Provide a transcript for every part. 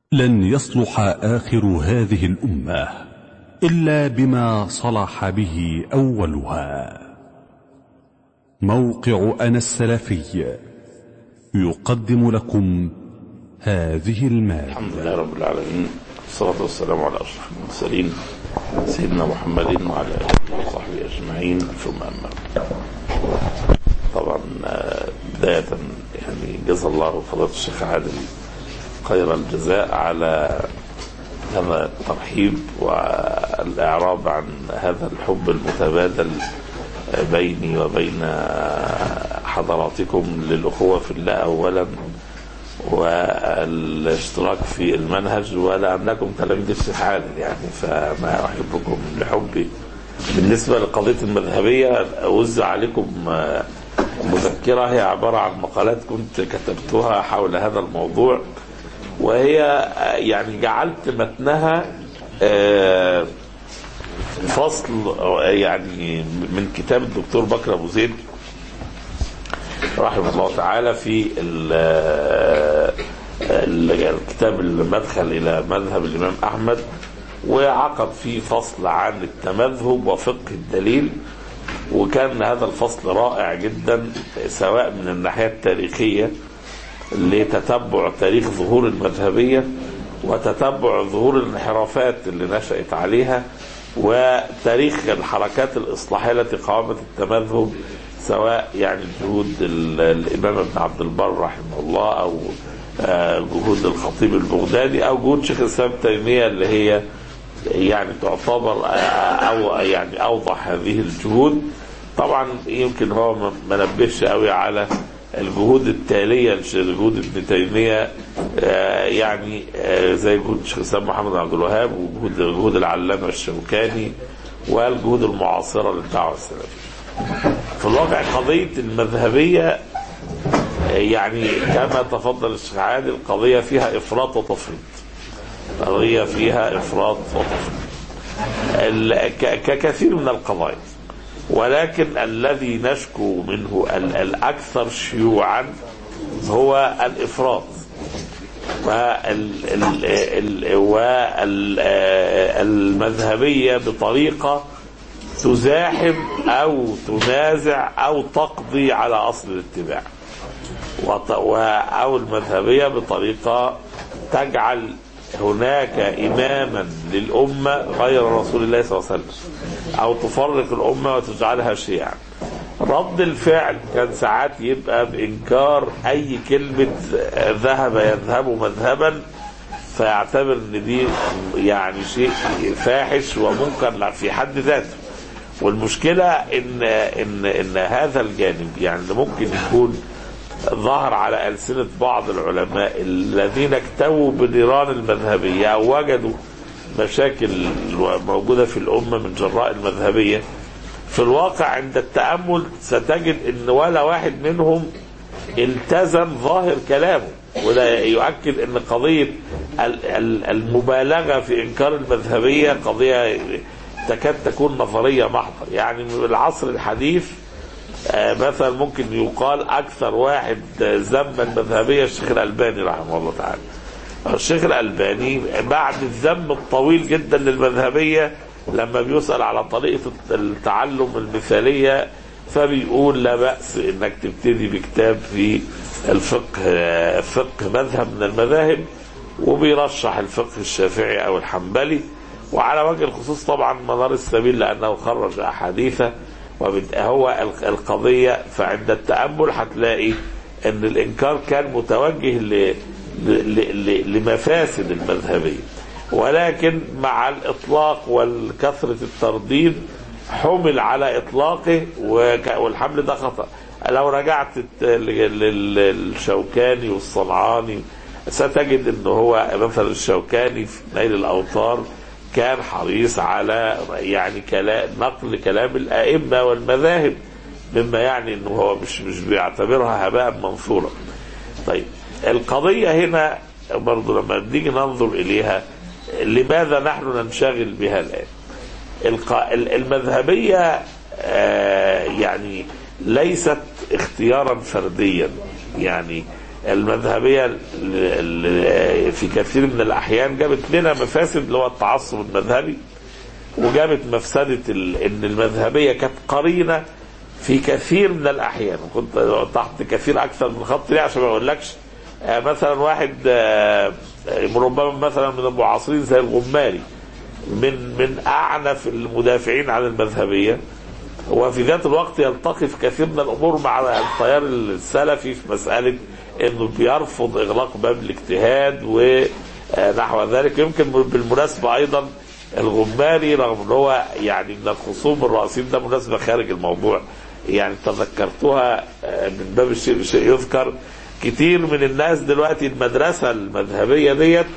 لن يصلح آخر هذه الأمة إلا بما صلح به أولها موقع أنا السلفي يقدم لكم هذه المادة الحمد لله رب العالمين والصلاة والسلام على أشرف المرسلين سيدنا محمد وعلى آله وصحبه أجمعين ثم أما بعد. طبعا آه، بداية يعني جزا الله فضيلة الشيخ عادل خير الجزاء على هذا الترحيب والإعراب عن هذا الحب المتبادل بيني وبين حضراتكم للأخوة في الله أولا والاشتراك في المنهج ولأنكم تلاميذ الشيخ عادل يعني فما أحبكم لحبي بالنسبة للقضية المذهبية أوزع عليكم مذكرة هي عبارة عن مقالات كنت كتبتها حول هذا الموضوع وهي يعني جعلت متنها آه، فصل يعني من كتاب الدكتور بكر ابو زيد رحمه الله تعالى في ال- ال- الكتاب المدخل الى مذهب الامام احمد وعقد فيه فصل عن التمذهب وفقه الدليل وكان هذا الفصل رائع جدا سواء من الناحيه التاريخيه لتتبع تاريخ ظهور المذهبيه وتتبع ظهور الانحرافات اللي نشأت عليها وتاريخ الحركات الإصلاحية التي قاومت التمذهب سواء يعني جهود ال- الإمام ابن عبد البر رحمه الله أو آه، جهود الخطيب البغدادي أو جهود شيخ الإسلام ابن تيمية اللي هي يعني تعتبر آه، أو يعني أوضح هذه الجهود طبعا يمكن هو ما- ما نبهش قوي على الجهود التالية لجهود ابن تيمية آه، يعني آه، زي جهود الشيخ الإسلام محمد بن عبد الوهاب وجهود جهود العلامة الشوكاني والجهود المعاصرة للدعوة السلفية. في الواقع قضية المذهبية آه، يعني كما تفضل الشيخ عادل قضية فيها إفراط وتفريط. قضية فيها إفراط وتفريط. ال- ك- ككثير من القضايا. ولكن الذي نشكو منه ال- الأكثر شيوعا هو الإفراط والمذهبية بطريقة تزاحم أو تنازع أو تقضي على أصل الاتباع وط- و- أو المذهبية بطريقة تجعل هناك إماما للأمة غير رسول الله صلى الله عليه وسلم أو تفرق الأمة وتجعلها شيعا رد الفعل كان ساعات يبقى بإنكار أي كلمة ذهب يذهب مذهبا فيعتبر ان دي يعني شيء فاحش ومنكر في حد ذاته والمشكله ان ان ان هذا الجانب يعني ممكن يكون ظهر على ألسنة بعض العلماء الذين اكتووا بنيران المذهبية أو وجدوا مشاكل موجودة في الأمة من جراء المذهبية في الواقع عند التأمل ستجد أن ولا واحد منهم التزم ظاهر كلامه وده يؤكد أن قضية ال- ال- المبالغة في إنكار المذهبية قضية تكاد تكون نظرية محضة يعني من العصر الحديث آه، مثلا ممكن يقال اكثر واحد آه، ذم المذهبيه الشيخ الالباني رحمه الله تعالى. الشيخ الالباني بعد الذم الطويل جدا للمذهبيه لما بيسال على طريقه التعلم المثاليه فبيقول لا باس انك تبتدي بكتاب في الفقه آه، فقه مذهب من المذاهب وبيرشح الفقه الشافعي او الحنبلي وعلى وجه الخصوص طبعا منار السبيل لانه خرج احاديثه وبت- هو ال- القضية فعند التأمل هتلاقي ان الانكار كان متوجه ل... ل... ل... لمفاسد المذهبية ولكن مع الاطلاق والكثرة الترديد حمل على اطلاقه وك... والحمل ده خطأ لو رجعت الت- لل- لل- للشوكاني والصنعاني ستجد ان هو مثلا الشوكاني في نيل الاوطار كان حريص على يعني كلام نقل كلام الائمه والمذاهب مما يعني انه هو مش مش بيعتبرها هباء منثورا. طيب القضيه هنا برضه لما نيجي ننظر اليها لماذا نحن ننشغل بها الان؟ الق- ال- المذهبيه آه، يعني ليست اختيارا فرديا يعني المذهبيه ال- ال- في كثير من الاحيان جابت لنا مفاسد اللي هو التعصب المذهبي وجابت مفسده ال- ان المذهبيه كانت قرينه في كثير من الاحيان كنت تحت كثير اكثر من خط ليه عشان ما اقولكش آه، مثلا واحد آه، ربما مثلا من المعاصرين زي الغماري من من اعنف المدافعين عن المذهبيه وفي ذات الوقت يلتقي في كثير من الامور مع التيار السلفي في مساله انه بيرفض اغلاق باب الاجتهاد ونحو ذلك يمكن بالمناسبه ايضا الغماري رغم ان هو يعني من الخصوم الرئيسيين ده مناسبه خارج الموضوع يعني تذكرتها آه، من باب الشيء بشيء يذكر كتير من الناس دلوقتي المدرسه المذهبيه ديت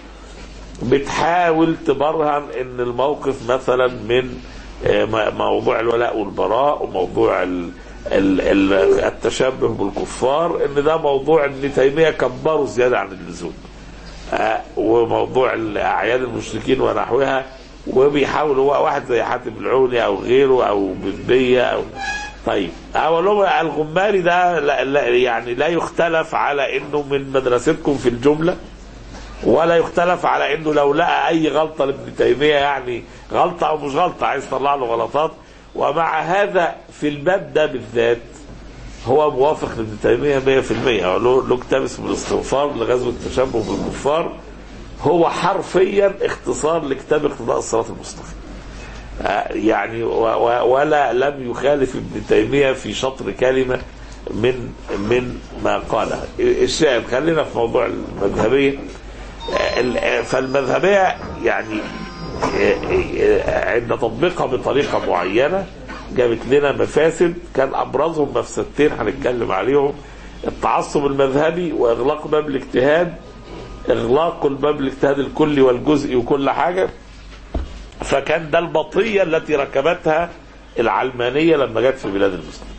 بتحاول تبرهن ان الموقف مثلا من آه، م- موضوع الولاء والبراء وموضوع ال- ال- ال- التشبه بالكفار ان ده موضوع ابن تيميه كبره زياده عن اللزوم آه، وموضوع اعياد المشركين ونحوها وبيحاول هو واحد زي حاتم العوني او غيره او بنديه او طيب اقول لهم الغماري ده لا لا يعني لا يختلف على انه من مدرستكم في الجمله ولا يختلف على انه لو لقى اي غلطه لابن تيميه يعني غلطه او مش غلطه عايز يطلع له غلطات ومع هذا في الباب ده بالذات هو موافق لابن تيميه 100% هو له له كتاب اسمه الاستغفار لغزو التشبه بالكفار هو حرفيا اختصار لكتاب اقتضاء الصراط المستقيم آه، يعني و- و- ولا لم يخالف ابن تيميه في شطر كلمه من من ما قاله الشاهد خلينا في موضوع المذهبيه آه، ال- آه، فالمذهبيه يعني آه، آه، عند تطبيقها بطريقه معينه جابت لنا مفاسد كان ابرزهم مفسدتين هنتكلم عليهم التعصب المذهبي واغلاق باب الاجتهاد اغلاق الباب الاجتهاد الكلي والجزئي وكل حاجه فكان ده البطية التي ركبتها العلمانية لما جت في بلاد المسلمين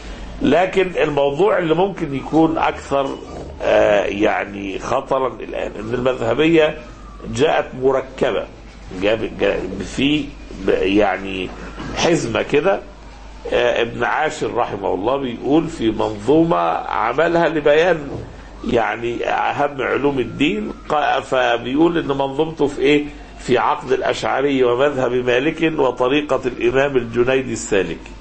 لكن الموضوع اللي ممكن يكون أكثر آه، يعني خطرا الآن أن المذهبية جاءت مركبة جاب جا- في ب- يعني حزمة كده آه، ابن عاشر رحمه الله بيقول في منظومة عملها لبيان يعني أهم علوم الدين ق- فبيقول إن منظومته في إيه؟ في عقد الأشعري ومذهب مالك وطريقة الإمام الجنيدي السالكي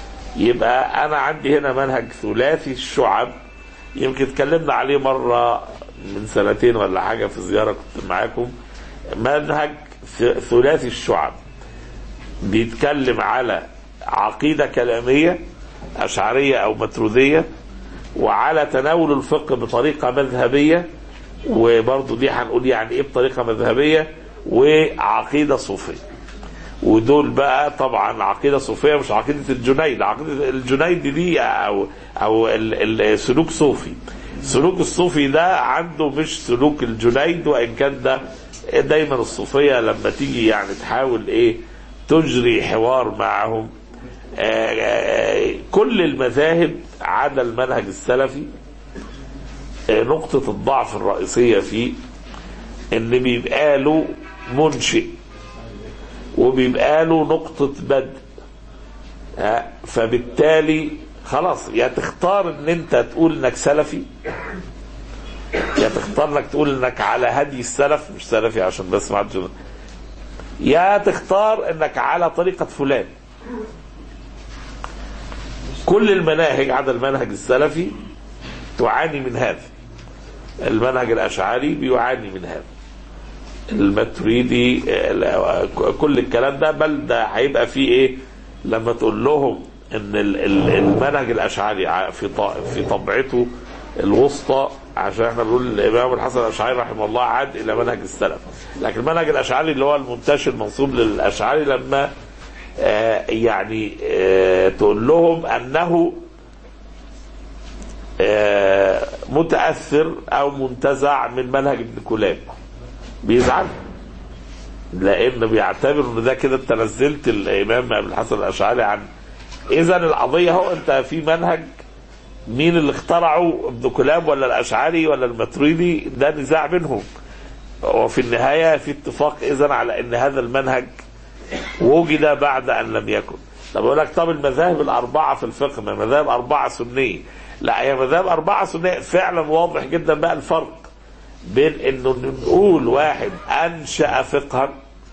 يبقى أنا عندي هنا منهج ثلاثي الشعب يمكن اتكلمنا عليه مرة من سنتين ولا حاجة في زيارة كنت معاكم منهج ث- ثلاثي الشعب بيتكلم على عقيدة كلامية أشعرية أو متروذية وعلى تناول الفقه بطريقة مذهبية وبرضه دي هنقول يعني ايه بطريقة مذهبية وعقيدة صوفية ودول بقى طبعا عقيدة صوفية مش عقيدة الجنيد عقيدة الجنيد دي او او ال- ال- سلوك صوفي سلوك الصوفي ده عنده مش سلوك الجنيد وان كان ده دايما الصوفية لما تيجي يعني تحاول ايه تجري حوار معهم آه، آه، كل المذاهب عدا المنهج السلفي آه، نقطة الضعف الرئيسية فيه ان بيبقى له منشئ وبيبقى له نقطة بدء آه، فبالتالي خلاص يا تختار ان انت تقول انك سلفي يا تختار انك تقول انك على هدي السلف مش سلفي عشان بس ما حدش يا تختار انك على طريقة فلان كل المناهج عدا المنهج السلفي تعاني من هذا المنهج الاشعري بيعاني من هذا الماتريدي آه، كل الكلام ده بل ده هيبقى فيه ايه لما تقول لهم ان ال- ال- المنهج الاشعري ع- في ط- في طبعته الوسطى عشان احنا بنقول الامام الحسن الاشعري رحمه الله عاد الى منهج السلف لكن المنهج الاشعري اللي هو المنتشر منصوب للاشعري لما آه، يعني آه، تقول لهم انه آه، متاثر او منتزع من منهج ابن كلاب بيزعل لان بيعتبر ان ده كده انت نزلت الامام ابن الحسن الاشعري عن اذا القضيه هو انت في منهج مين اللي اخترعه ابن كلاب ولا الاشعري ولا الماتريدي ده نزاع بينهم وفي النهايه في اتفاق اذا على ان هذا المنهج وجد بعد ان لم يكن طب اقول لك طب المذاهب الاربعه في الفقه ما المذاهب اربعه سنيه لا هي مذاهب اربعه سنيه فعلا واضح جدا بقى الفرق بين انه نقول واحد انشا فقها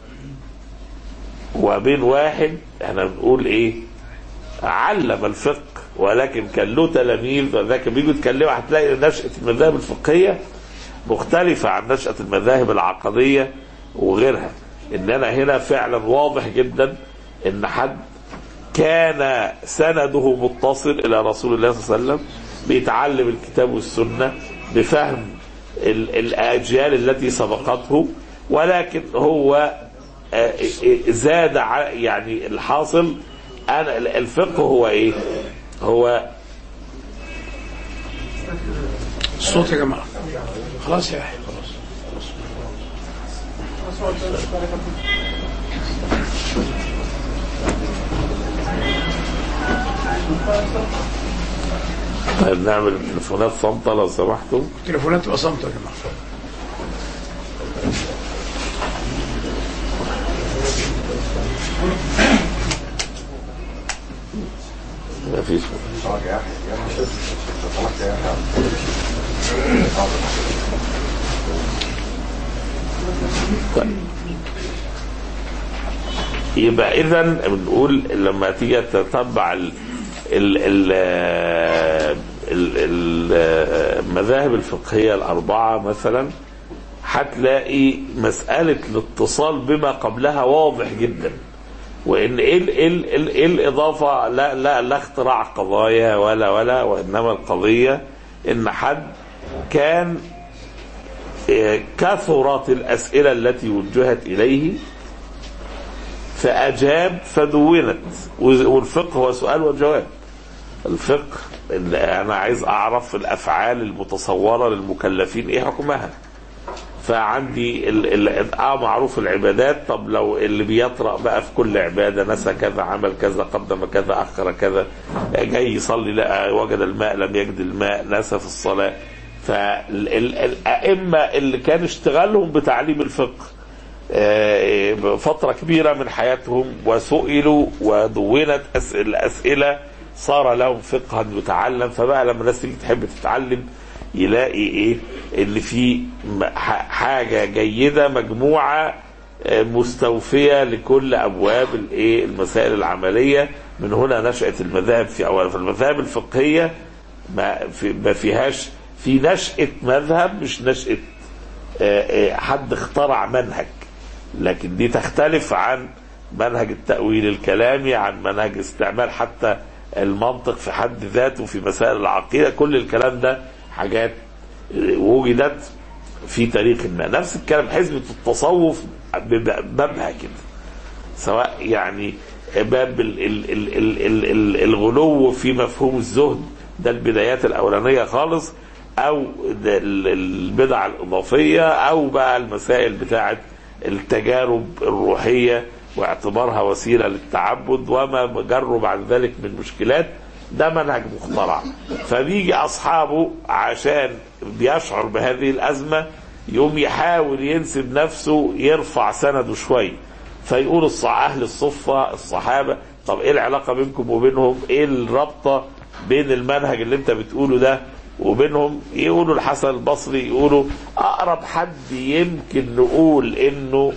وبين واحد احنا بنقول ايه علم الفقه ولكن كان له تلاميذ وذاك بيجوا يتكلموا هتلاقي نشأة المذاهب الفقهية مختلفة عن نشأة المذاهب العقدية وغيرها إننا هنا فعلا واضح جدا إن حد كان سنده متصل إلى رسول الله صلى الله عليه وسلم بيتعلم الكتاب والسنة بفهم ال- الأجيال التي سبقته ولكن هو آه، زاد ع- يعني الحاصل أنا الفقه هو إيه؟ هو الصوت يا جماعه خلاص يا يحيى خلاص طيب نعمل تليفونات صامتة لو سمحتوا التليفونات تبقى صامته يا جماعه ما فيش طيب. يبقى اذا بنقول لما تيجي تتبع ال ال ال ال- ال- المذاهب الفقهيه الاربعه مثلا هتلاقي مساله الاتصال بما قبلها واضح جدا وان ايه ال- ايه ال- ال- ايه الاضافه لا لا لا اختراع قضايا ولا ولا وانما القضيه ان حد كان آه، كثرت الاسئله التي وجهت اليه فاجاب فدونت والفقه هو سؤال وجواب الفقه اللي انا عايز اعرف الافعال المتصوره للمكلفين ايه حكمها فعندي ال ال اه معروف العبادات طب لو اللي بيطرأ بقى في كل عباده نسى كذا عمل كذا قدم كذا اخر كذا جاي يصلي لقى وجد الماء لم يجد الماء نسى في الصلاه فالائمه اللي كان اشتغالهم بتعليم الفقه آه، فترة كبيرة من حياتهم وسئلوا ودونت أس- الأسئلة صار لهم فقها يتعلم فبقى لما الناس تيجي تحب تتعلم يلاقي ايه ان في م- ح- حاجة جيدة مجموعة آه، مستوفية لكل ابواب الايه المسائل العملية من هنا نشأت المذاهب في اول فالمذاهب الفقهية ما, في ما فيهاش في نشأة مذهب مش نشأة آه، آه، حد اخترع منهج لكن دي تختلف عن منهج التأويل الكلامي عن منهج استعمال حتى المنطق في حد ذاته في مسائل العقيدة كل الكلام ده حاجات آه، وجدت في تاريخ ما نفس الكلام حزبة التصوف بب- بابها كده سواء يعني باب ال ال ال ال ال ال الغلو في مفهوم الزهد ده البدايات الأولانية خالص أو ده ال- البدع الإضافية أو بقى المسائل بتاعة التجارب الروحية واعتبارها وسيلة للتعبد وما جره بعد ذلك من مشكلات ده منهج مخترع فبيجي أصحابه عشان بيشعر بهذه الأزمة يقوم يحاول ينسب نفسه يرفع سنده شويه فيقول الصع اهل الصفه الصحابه طب ايه العلاقه بينكم وبينهم ايه الرابطه بين المنهج اللي انت بتقوله ده وبينهم يقولوا الحسن البصري يقولوا اقرب حد يمكن نقول انه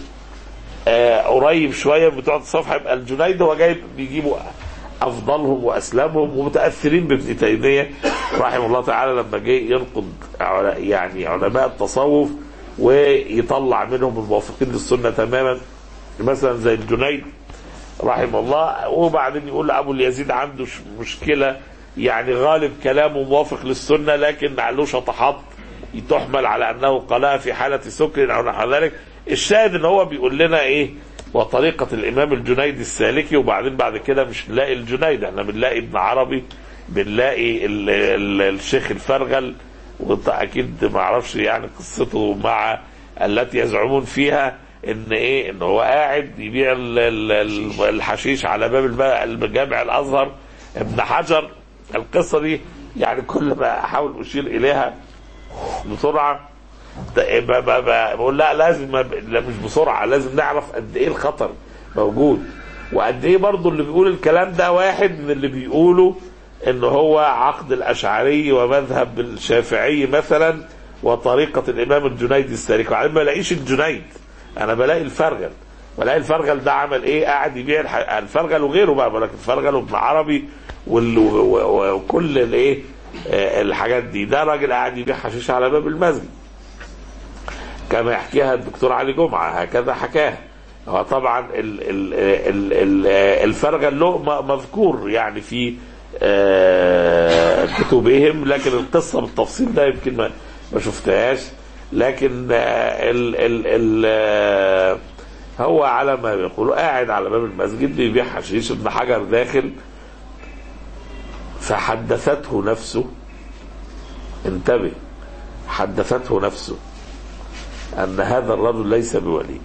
آه قريب شويه من بتوع الصفحه يبقى الجنيد هو جايب بيجيبوا افضلهم واسلمهم ومتاثرين بابن تيميه رحمه الله تعالى لما جه ينقد عل- يعني علماء التصوف ويطلع منهم الموافقين للسنه تماما مثلا زي الجنيد رحمه الله وبعدين يقول ابو اليزيد عنده ش- مشكله يعني غالب كلامه موافق للسنه لكن له شطحات تحمل على انه قالها في حاله سكر او نحو ذلك الشاهد ان هو بيقول لنا ايه وطريقه الامام الجنيد السالكي وبعدين بعد كده مش نلاقي الجنيد احنا بنلاقي ابن عربي بنلاقي ال ال الشيخ الفرغل وانت اكيد ما اعرفش يعني قصته مع التي يزعمون فيها ان ايه ان هو قاعد يبيع ال- ال- ال- الحشيش على باب الب- الجامع الازهر ابن حجر القصه دي يعني كل ما احاول اشير اليها بسرعه ت- ب- ب- ب- بقول لا لازم لا مش بسرعه لازم نعرف قد ايه الخطر موجود وقد ايه برضه اللي بيقول الكلام ده واحد من اللي بيقولوا ان هو عقد الاشعري ومذهب الشافعي مثلا وطريقه الامام الجنيدي السالكي وبعدين ما بلاقيش الجنيد انا بلاقي الفرغل بلاقي الفرغل ده عمل ايه قاعد يبيع الح- الفرغل وغيره بقى بقول لك الفرغل وابن عربي وال- و- و- وكل الايه آه، الحاجات دي ده راجل قاعد يبيع حشيش على باب المسجد كما يحكيها الدكتور علي جمعه هكذا حكاها هو طبعا ال ال ال ال الفرغل له م- مذكور يعني في آه، كتبهم لكن القصه بالتفصيل ده يمكن ما ما شفتهاش لكن آه، ال ال ال آه، هو على ما بيقولوا قاعد على باب المسجد بيبيع حشيش ابن حجر داخل فحدثته نفسه انتبه حدثته نفسه أن هذا الرجل ليس بولي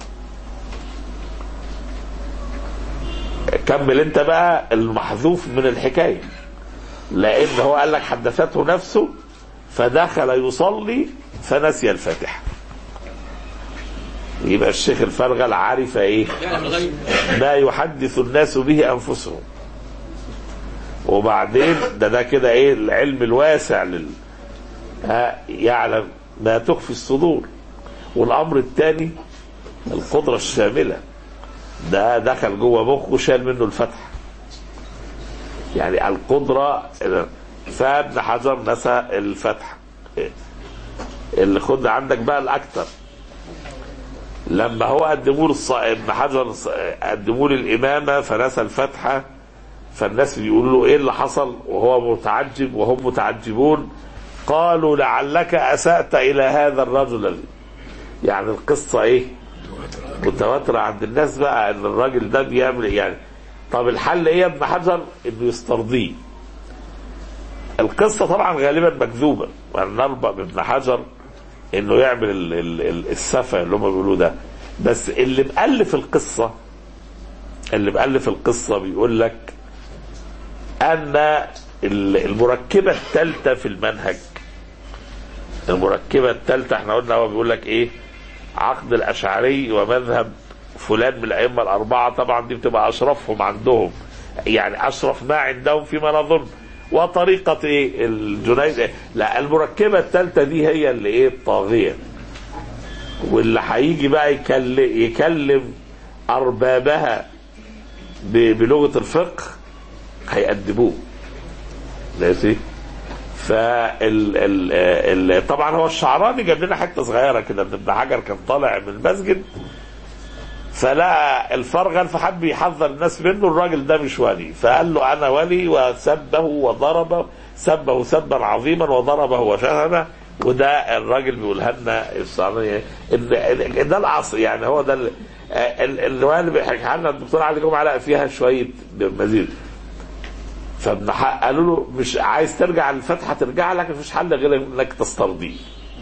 كمل انت بقى المحذوف من الحكاية لأن هو قال لك حدثته نفسه فدخل يصلي فنسي الفاتحة يبقى الشيخ الفرغل عرف ايه ما يحدث الناس به انفسهم وبعدين ده ده كده ايه العلم الواسع لل ها، يعلم ما تخفي الصدور والامر الثاني القدره الشامله ده دخل جوه مخه شال منه الفتح يعني القدره فابن حجر نسى الفتح اللي خد عندك بقى الاكثر لما هو قدموا له الص- ابن حجر الص- قدموا له الامامه فنسى الفتحه فالناس بيقولوا له ايه اللي حصل وهو متعجب وهم متعجبون قالوا لعلك اسات الى هذا الرجل يعني القصه ايه متواتره عند الناس بقى ان الراجل ده بيعمل إيه؟ يعني طب الحل ايه يا ابن حجر انه يسترضيه القصه طبعا غالبا مكذوبه ونربط بابن حجر انه يعمل ال- ال- ال- السفه اللي هم بيقولوه ده بس اللي مؤلف القصه اللي مؤلف القصه بيقول لك ان ال- المركبه الثالثه في المنهج المركبه الثالثه احنا قلنا هو بيقول لك ايه عقد الاشعري ومذهب فلان من الائمه الاربعه طبعا دي بتبقى اشرفهم عندهم يعني اشرف ما عندهم فيما نظن وطريقه ايه الجنيد إيه؟ لا المركبه الثالثه دي هي اللي ايه الطاغيه واللي هيجي بقى يكلم, يكلم اربابها ب- بلغه الفقه هيأدبوه ماشي فال ال ال طبعا هو الشعراني جاب لنا حته صغيره كده ان ابن حجر كان طالع من المسجد فلقى الفرغل فحب يحذر الناس منه الراجل ده مش ولي فقال له انا ولي وسبه وضربه سبه سبا عظيما وضربه وشتمه وده الراجل بيقولها لنا الشعراني ان إن ده العصر يعني هو ده ال- ال- الروايه بيحكيها لنا الدكتور علي جمعه لقى فيها شويه مزيد فابن حق قالوا له مش عايز ترجع للفتحه ترجع لك مفيش حل غير انك تسترضيه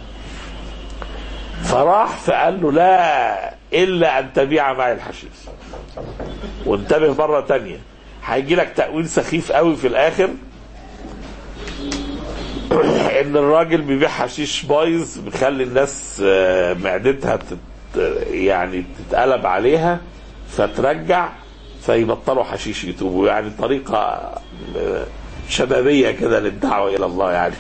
فراح فقال له لا الا ان تبيع معي الحشيش وانتبه مره تانية هيجي لك تاويل سخيف قوي في الاخر ان الراجل بيبيع حشيش بايظ بيخلي الناس آه، معدتها تت يعني تتقلب عليها فترجع فيبطلوا حشيش يتوبوا يعني طريقه آه، شبابيه كده للدعوه الى الله يعني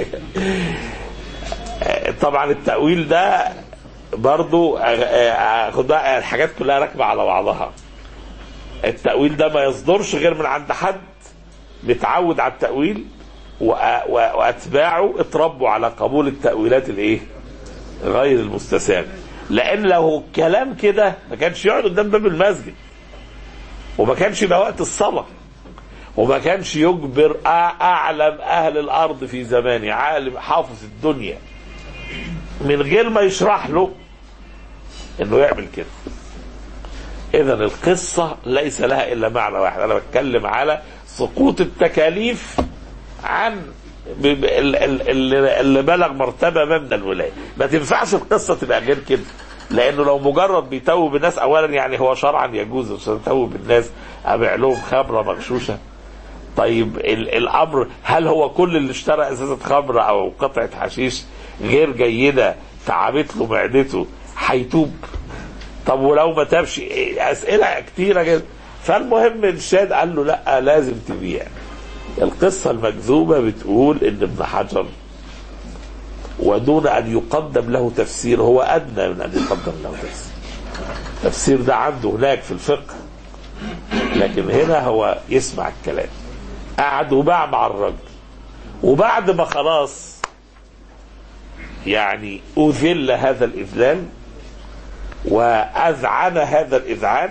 طبعا التأويل ده برضو آه، آه، خد بقى الحاجات كلها راكبة على بعضها التأويل ده ما يصدرش غير من عند حد متعود على التأويل وأ- و- وأتباعه اتربوا على قبول التأويلات الإيه؟ غير المستساغ لأن لو كلام كده ما كانش يقعد قدام باب المسجد وما كانش يبقى وقت الصلاة وما كانش يجبر أع- أعلم أهل الأرض في زمانه عالم حافظ الدنيا من غير ما يشرح له انه يعمل كده اذا القصة ليس لها الا معنى واحد انا بتكلم على سقوط التكاليف عن ب- ب- ال- ال- اللي اللي بلغ مرتبة ما من الولاية ما تنفعش القصة تبقى غير كده لانه لو مجرد بيتوب الناس اولا يعني هو شرعا يجوز عشان يتوب الناس ابيع لهم خمره مغشوشه طيب ال- الامر هل هو كل اللي اشترى ازازه خمره او قطعه حشيش غير جيده تعبت له معدته هيتوب طب ولو ما تابش إيه؟ اسئله كتيره جدا فالمهم الشاد قال له لا لازم تبيع القصة المكذوبة بتقول ان ابن حجر ودون ان يقدم له تفسير هو ادنى من ان يقدم له تفسير التفسير ده عنده هناك في الفقه لكن هنا هو يسمع الكلام قعد وباع مع الرجل وبعد ما خلاص يعني أذل هذا الإذلال وأذعن هذا الإذعان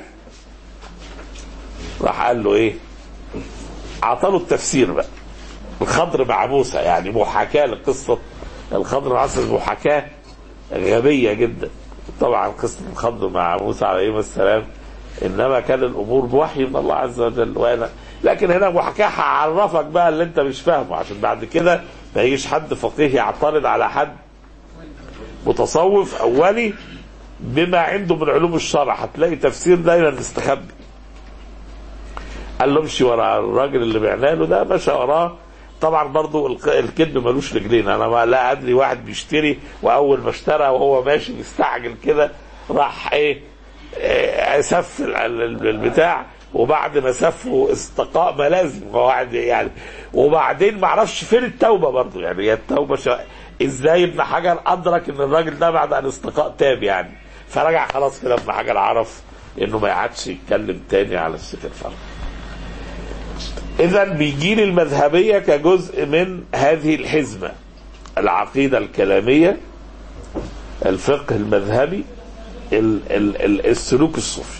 راح قال له إيه عطاله التفسير بقى الخضر مع موسى يعني محاكاة لقصة الخضر مع موسى محاكاة غبية جدا طبعا قصة الخضر مع موسى عليه السلام انما كان الامور بوحي من الله عز وجل وانا لكن هنا محاكاه هعرفك بقى اللي انت مش فاهمه عشان بعد كده ما يجيش حد فقيه يعترض على حد متصوف اولي بما عنده من علوم الشرع هتلاقي تفسير دايما مستخبي قال له امشي ورا الراجل اللي بعنا له ده مشى وراه طبعا برضو الق- الكذب ملوش رجلين انا ما لا ادري واحد بيشتري واول ما اشترى وهو ماشي مستعجل كده راح ايه آه، سف ال- ال- البتاع وبعد ما سفه استقاء ما لازم هو واحد يعني وبعدين ما اعرفش فين التوبه برضه يعني هي التوبه شا... ازاي ابن حجر ادرك ان الراجل ده بعد ان استقاء تاب يعني فرجع خلاص كده ابن حجر عرف انه ما يقعدش يتكلم تاني على الشيخ الفرق اذا بيجي لي المذهبيه كجزء من هذه الحزمه العقيده الكلاميه الفقه المذهبي ال ال ال السلوك الصوفي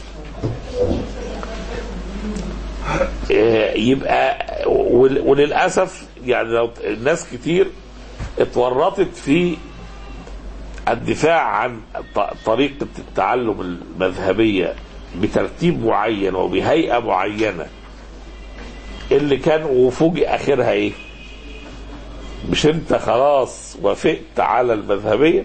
إيه، يبقى ول- وللاسف يعني لو الناس كتير اتورطت في الدفاع عن ط- طريقه التعلم المذهبيه بترتيب معين وبهيئه معينه اللي كان وفوجئ اخرها ايه؟ مش انت خلاص وافقت على المذهبيه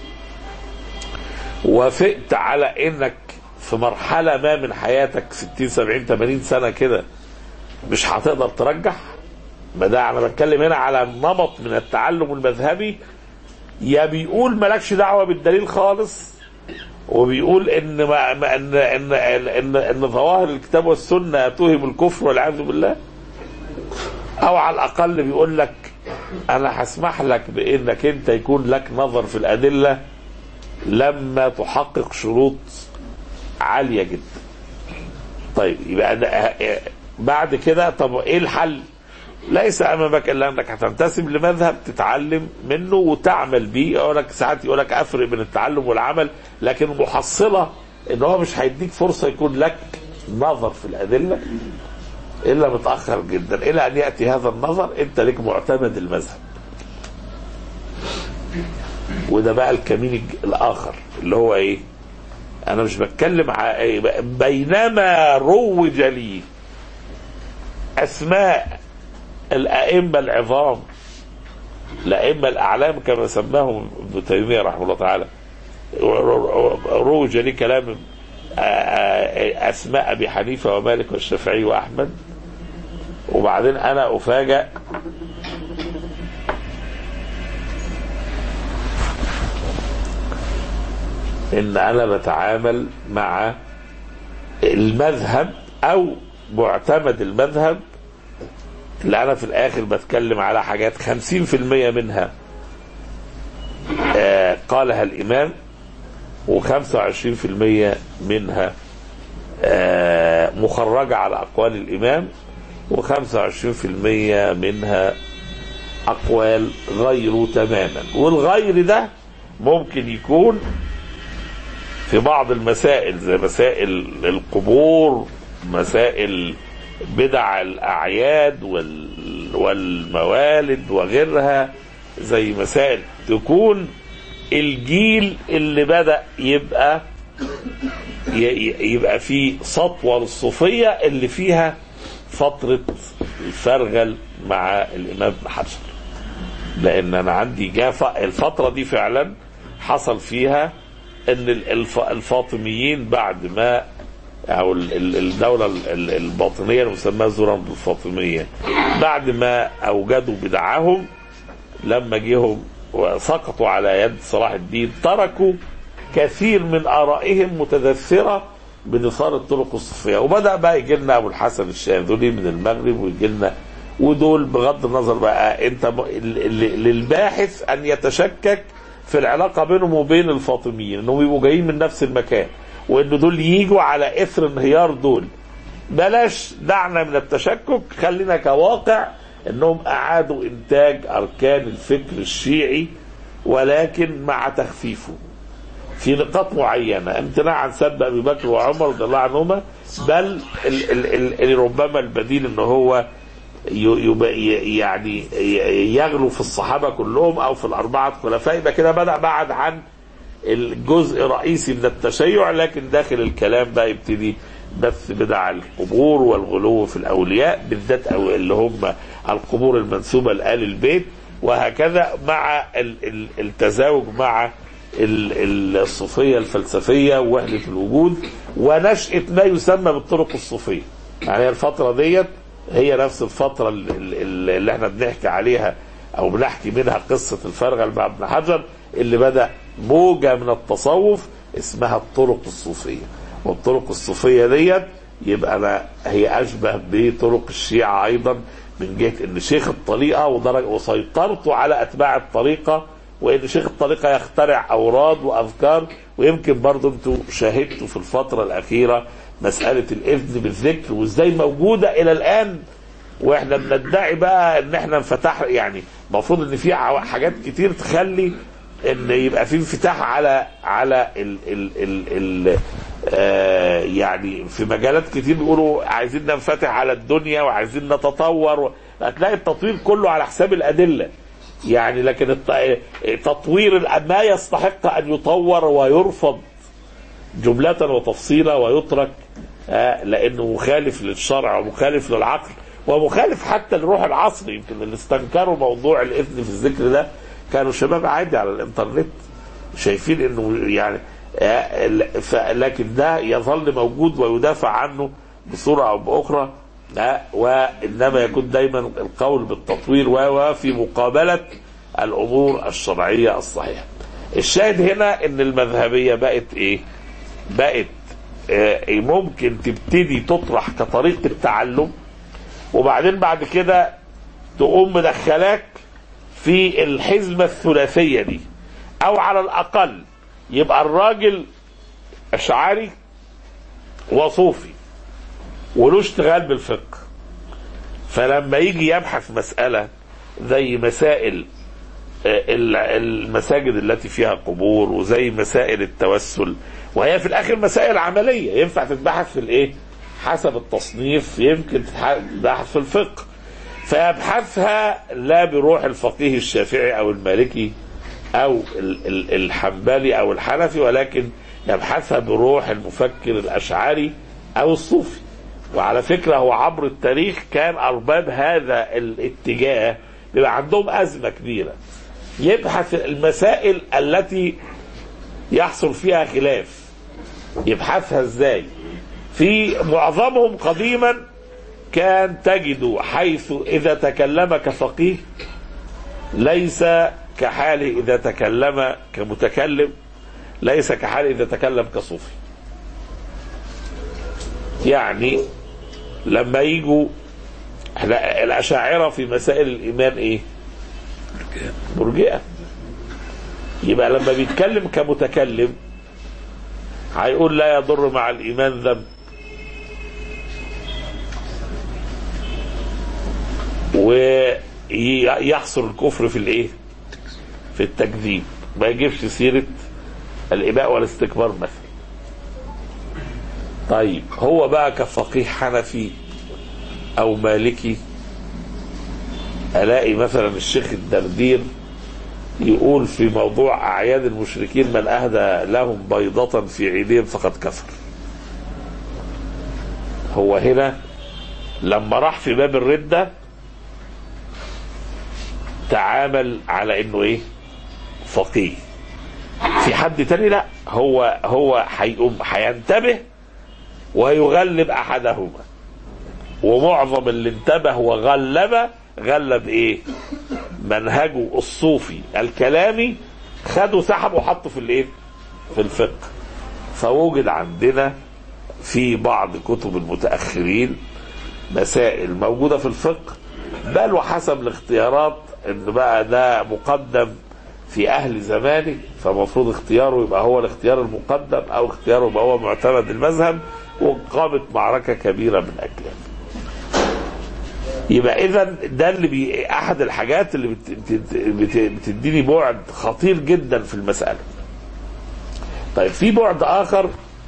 وافقت على انك في مرحله ما من حياتك 60 70 80 سنه كده مش هتقدر ترجح ما ده انا بتكلم هنا على نمط من التعلم المذهبي يا بيقول مالكش دعوه بالدليل خالص وبيقول ان ما ما- ان ان ان, إن, إن ظواهر الكتاب والسنه توهم الكفر والعياذ بالله او على الاقل بيقول لك انا هسمح لك بانك انت يكون لك نظر في الادله لما تحقق شروط عاليه جدا طيب يبقى ده بعد كده طب ايه الحل ليس امامك الا انك هتنتسب لمذهب تتعلم منه وتعمل بيه يقول لك ساعات يقول لك افرق بين التعلم والعمل لكن المحصله ان هو مش هيديك فرصه يكون لك نظر في الادله الا متاخر جدا الى ان ياتي هذا النظر انت لك معتمد المذهب وده بقى الكمين الج- الاخر اللي هو ايه انا مش بتكلم ع- بينما روج لي اسماء الائمه العظام الائمه الاعلام كما سماهم ابن تيميه رحمه الله تعالى روج لي كلام آه، آه، اسماء ابي حنيفه ومالك والشافعي واحمد وبعدين انا افاجئ ان انا بتعامل مع المذهب او معتمد المذهب اللي انا في الاخر بتكلم على حاجات 50% منها آه قالها الامام و25% منها آه مخرجة على اقوال الامام و25% منها اقوال غيره تماما والغير ده ممكن يكون في بعض المسائل زي مسائل القبور مسائل بدع الأعياد وال- والموالد وغيرها زي مسائل تكون الجيل اللي بدأ يبقى ي- ي- يبقى في سطوة للصوفية اللي فيها فترة الفرغل مع الإمام ابن حجر لأن أنا عندي جاء ف- الفترة دي فعلا حصل فيها ان ال- الف- الفاطميين بعد ما او ال- ال- الدوله ال- ال- الباطنيه المسماه زورا بالفاطميه بعد ما اوجدوا بدعهم لما جيهم وسقطوا على يد صلاح الدين تركوا كثير من ارائهم متدثره بنصار الطرق الصوفيه وبدا بقى يجي لنا ابو الحسن الشاذلي من المغرب ويجي لنا ودول بغض النظر بقى انت م- ال- ال- للباحث ان يتشكك في العلاقه بينهم وبين الفاطميين انهم يبقوا جايين من نفس المكان وان دول يجوا على اثر انهيار دول بلاش دعنا من التشكك خلينا كواقع انهم اعادوا انتاج اركان الفكر الشيعي ولكن مع تخفيفه في نقاط معينه امتناع عن سب ابي بكر وعمر رضي الله عنهما بل ال ال ال ربما البديل ان هو ي- يب- ي- يعني ي- يغلو في الصحابه كلهم او في الاربعه خلفاء يبقى كده بدا بعد عن الجزء الرئيسي من التشيع لكن داخل الكلام بقى يبتدي بث بدع القبور والغلو في الاولياء بالذات أو اللي هم القبور المنسوبه لآل البيت وهكذا مع ال- ال- التزاوج مع ال- ال- الصوفيه الفلسفيه ووحده الوجود ونشاه ما يسمى بالطرق الصوفيه يعني الفتره ديت هي نفس الفتره ال- ال- اللي احنا بنحكي عليها او بنحكي منها قصه الفرغل مع ابن حجر اللي بدا موجه من التصوف اسمها الطرق الصوفيه والطرق الصوفيه ديت يبقى انا هي اشبه بطرق الشيعه ايضا من جهه ان شيخ الطريقه ودرجه وسيطرته على اتباع الطريقه وان شيخ الطريقه يخترع اوراد واذكار ويمكن برضه انتوا شاهدتوا في الفتره الاخيره مساله الاذن بالذكر وازاي موجوده الى الان واحنا بندعي بقى ان احنا انفتح يعني المفروض ان في ع- حاجات كتير تخلي ان يبقى في انفتاح على على ال ال ال ال آه يعني في مجالات كتير بيقولوا عايزين ننفتح على الدنيا وعايزين نتطور هتلاقي التطوير كله على حساب الادله يعني لكن الت- تطوير ال- ما يستحق ان يطور ويرفض جملة وتفصيلا ويترك آه، لانه مخالف للشرع ومخالف للعقل ومخالف حتى لروح العصر يمكن اللي استنكروا موضوع الاذن في الذكر ده كانوا شباب عادي على الانترنت شايفين انه يعني آه، ال- ف- لكن ده يظل موجود ويدافع عنه بصوره او باخرى آه، وانما يكون دايما القول بالتطوير و- وفي مقابله الامور الشرعيه الصحيحه. الشاهد هنا ان المذهبيه بقت ايه؟ بقت آه، ممكن تبتدي تطرح كطريقه تعلم وبعدين بعد كده تقوم مدخلاك في الحزمه الثلاثيه دي او على الاقل يبقى الراجل اشعري وصوفي وله اشتغال بالفقه فلما يجي يبحث مساله زي مسائل آه، ال- المساجد التي فيها قبور وزي مسائل التوسل وهي في الاخر مسائل عمليه ينفع تتبحث في الايه؟ حسب التصنيف يمكن تتبحث في الفقه فيبحثها لا بروح الفقيه الشافعي او المالكي او ال- ال- الحنبلي او الحنفي ولكن يبحثها بروح المفكر الاشعري او الصوفي وعلى فكره هو عبر التاريخ كان ارباب هذا الاتجاه بيبقى عندهم ازمه كبيره يبحث المسائل التي يحصل فيها خلاف يبحثها ازاي في معظمهم قديما كان تجد حيث اذا تكلم كفقيه ليس كحاله اذا تكلم كمتكلم ليس كحاله اذا تكلم كصوفي يعني لما يجوا احنا الاشاعره في مسائل الايمان ايه مرجئه يبقى لما بيتكلم كمتكلم هيقول لا يضر مع الايمان ذنب ويحصر الكفر في الايه في التكذيب ما يجيبش سيره الاباء والاستكبار مثلا طيب هو بقى كفقيه حنفي او مالكي الاقي مثلا الشيخ الدردير يقول في موضوع اعياد المشركين من اهدى لهم بيضة في عيدهم فقد كفر هو هنا لما راح في باب الردة تعامل على انه ايه فقيه في حد تاني لا هو هو هيقوم هينتبه ويغلب احدهما ومعظم اللي انتبه وغلب غلب ايه منهجه الصوفي الكلامي خده سحبه وحطه في الايه في الفقه فوجد عندنا في بعض كتب المتاخرين مسائل موجوده في الفقه بل وحسب الاختيارات ان بقى ده مقدم في اهل زمانه فمفروض اختياره يبقى هو الاختيار المقدم او اختياره يبقى هو معتمد المذهب وقامت معركه كبيره من اجلها. يبقى اذا ده اللي بي احد الحاجات اللي بت بت بت بتديني بعد خطير جدا في المساله. طيب في بعد اخر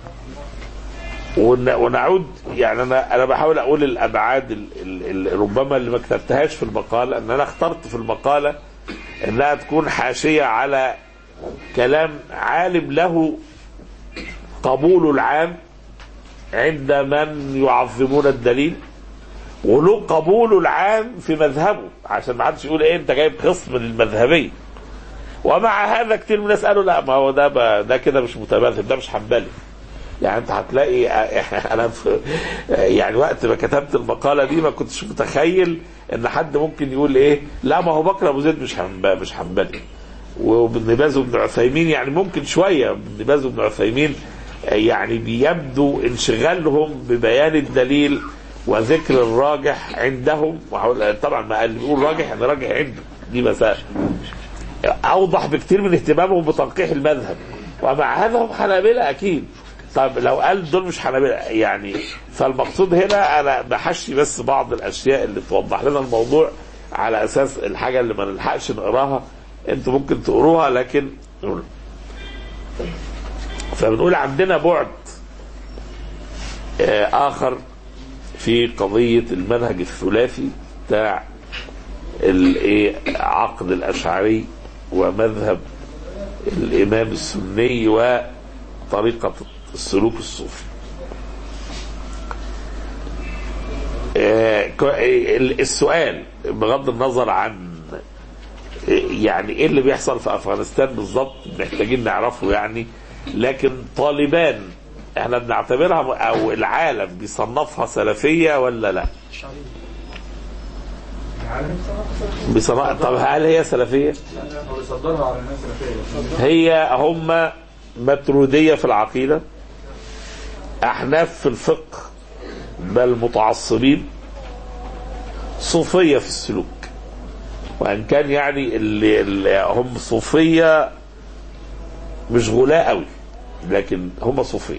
ون- ونعود يعني انا انا بحاول اقول الابعاد ال- ال- ال- ربما اللي ما كتبتهاش في المقاله ان انا اخترت في المقاله انها تكون حاشيه على كلام عالم له قبول العام عند من يعظمون الدليل وله قبول العام في مذهبه عشان ما حدش يقول ايه انت جايب خصم للمذهبيه ومع هذا كتير من الناس قالوا لا ما هو ده ب- ده كده مش متمذهب ده مش حنبلي يعني انت هتلاقي انا في يعني وقت ما كتبت المقاله دي ما كنتش متخيل ان حد ممكن يقول ايه لا ما هو بكر ابو زيد مش حنب- مش حنبلي وابن باز وابن عثيمين يعني ممكن شويه ابن باز وابن عثيمين يعني بيبدو انشغالهم ببيان الدليل وذكر الراجح عندهم وهقول- طبعا ما اللي بيقول راجح يعني راجح عنده دي مسائل اوضح بكتير من اهتمامهم بتنقيح المذهب ومع هذا هم حنابلة اكيد طب لو قال دول مش حنابلة يعني فالمقصود هنا انا بحشي بس بعض الاشياء اللي توضح لنا الموضوع على اساس الحاجه اللي ما نلحقش نقراها انتوا ممكن تقروها لكن نقول. فبنقول عندنا بعد آه، اخر في قضيه المنهج الثلاثي بتاع الايه عقد الاشعري ومذهب الامام السني وطريقه السلوك الصوفي. آه، ك- ال- السؤال بغض النظر عن آه، يعني ايه اللي بيحصل في افغانستان بالظبط محتاجين نعرفه يعني لكن طالبان احنا بنعتبرها او العالم بيصنفها سلفيه ولا لا؟ بصراحة طب هل هي سلفية؟ بيصدرها على الناس السلفيه هي هم مترودية في العقيدة أحناف في الفقه بل متعصبين صوفية في السلوك وإن كان يعني اللي, اللي هم صوفية مش غلاء قوي لكن هم صوفية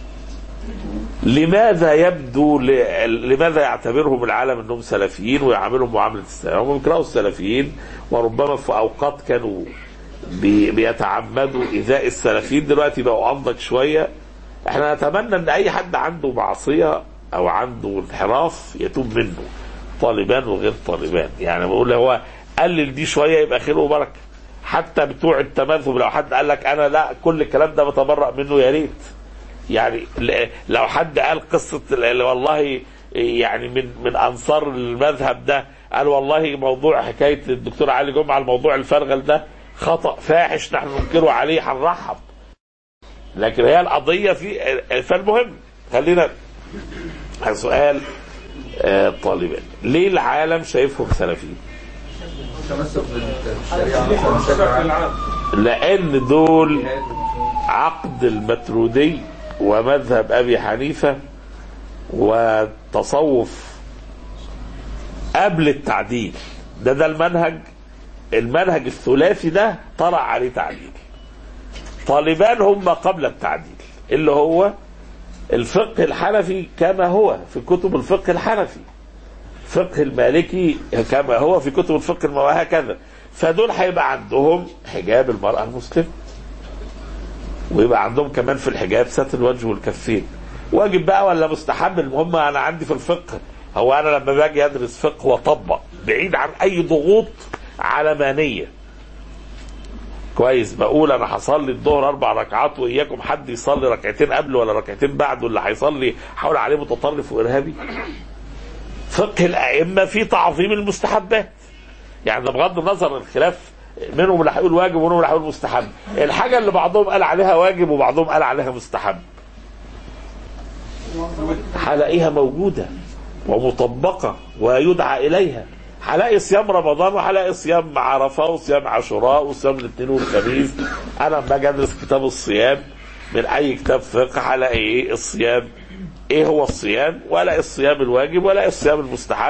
لماذا يبدو ل- لماذا يعتبرهم العالم انهم سلفيين ويعاملهم معامله السلف؟ هم بيكرهوا السلفيين وربما في اوقات كانوا بي- بيتعمدوا ايذاء السلفيين دلوقتي بقوا انضج شويه احنا نتمنى ان اي حد عنده معصيه او عنده انحراف يتوب منه طالبان وغير طالبان يعني بقول هو قلل دي شويه يبقى خير وبركه حتى بتوع التمذهب لو حد قال لك انا لا كل الكلام ده بتبرأ منه يا ريت يعني ل- لو حد قال قصة ال- والله يعني من من أنصار المذهب ده قال والله موضوع حكاية الدكتور علي جمعة الموضوع الفرغل ده خطأ فاحش نحن ننكره عليه هنرحب لكن هي القضية في فالمهم خلينا سؤال آه، طالبان ليه العالم شايفهم سلفيين؟ تمسك بالشريعه مثلا بشكل عام لأن دول عقد المترودي ومذهب ابي حنيفه وتصوف قبل التعديل ده ده المنهج المنهج الثلاثي ده طرأ عليه تعديل طالبان هم قبل التعديل اللي هو الفقه الحنفي كما هو في كتب الفقه الحنفي فقه المالكي كما هو في كتب الفقه الم- وهكذا فدول هيبقى عندهم حجاب المرأة المسلمة ويبقى عندهم كمان في الحجاب ستر الوجه والكفين واجب بقى ولا مستحب المهم انا عندي في الفقه هو انا لما باجي ادرس فقه واطبق بعيد عن اي ضغوط علمانيه كويس بقول انا هصلي الظهر اربع ركعات واياكم حد يصلي ركعتين قبل ولا ركعتين بعد واللي هيصلي حول عليه متطرف وارهابي فقه الائمه في تعظيم المستحبات يعني ده بغض النظر الخلاف منهم اللي هيقول واجب ومنهم اللي هيقول مستحب الحاجه اللي بعضهم قال عليها واجب وبعضهم قال عليها مستحب هلاقيها موجوده ومطبقه ويدعى اليها هلاقي صيام رمضان وهلاقي صيام عرفه وصيام عاشوراء وصيام الاثنين والخميس انا لما اجي ادرس كتاب الصيام من اي كتاب فقه هلاقي ايه الصيام ايه هو الصيام ولا الصيام الواجب ولا الصيام المستحب